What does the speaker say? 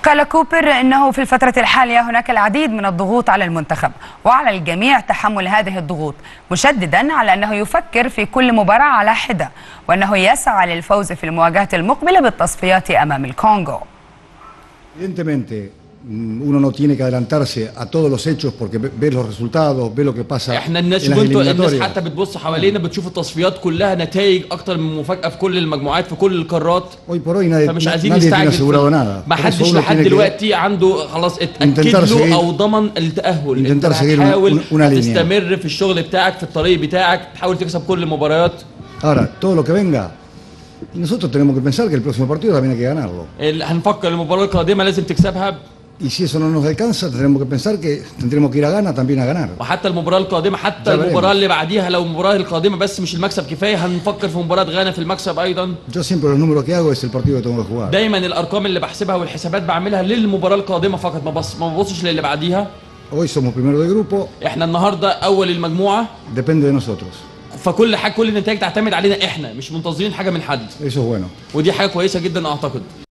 قال كوبر انه في الفتره الحاليه هناك العديد من الضغوط على المنتخب وعلى الجميع تحمل هذه الضغوط مشددا على انه يفكر في كل مباراه على حده وانه يسعى للفوز في المواجهه المقبله بالتصفيات امام الكونغو Evidentemente, mm, uno no tiene que adelantarse a todos los hechos porque ve ve los resultados, ve lo que pasa احنا الناس en las شوفوا انتوا الناس eliminatorias. حتى بتبص حوالينا بتشوف التصفيات كلها نتائج اكتر من مفاجاه في كل المجموعات في كل القارات Hoy por hoy nadie, فمش na- عايزين nadie tiene نستعجل asegurado في- nada. ما Por eso حدش uno لحد tiene que دلوقتي عنده خلاص اتاكد Intentar له seguir- او ضمن التاهل انت Intentar seguir هتحاول una- una línea. تستمر في الشغل بتاعك في الطريق بتاعك تحاول تكسب كل المباريات Ahora, todo lo que venga, nosotros tenemos que pensar que el próximo partido también hay que ganarlo. ال- هنفكر المباراه القادمه لازم تكسبها Y si eso no nos alcanza, tendremos que pensar que tendremos que ir a gana también a ganar. وحتى المباراه القادمه حتى ده المباراه برنامج. اللي بعديها لو المباراه القادمه بس مش المكسب كفايه هنفكر في مباراه غانا في المكسب ايضا Yo siempre los números que hago es el partido que tengo que jugar. دايما الارقام اللي بحسبها والحسابات بعملها للمباراه القادمه فقط ما بص ما ببصش للي بعديها Hoy somos primero de grupo, احنا النهارده اول المجموعه depende de nosotros. فكل حاجه كل النتائج تعتمد علينا احنا مش منتظرين حاجه من حد Eso es bueno. ودي حاجه كويسه جدا اعتقد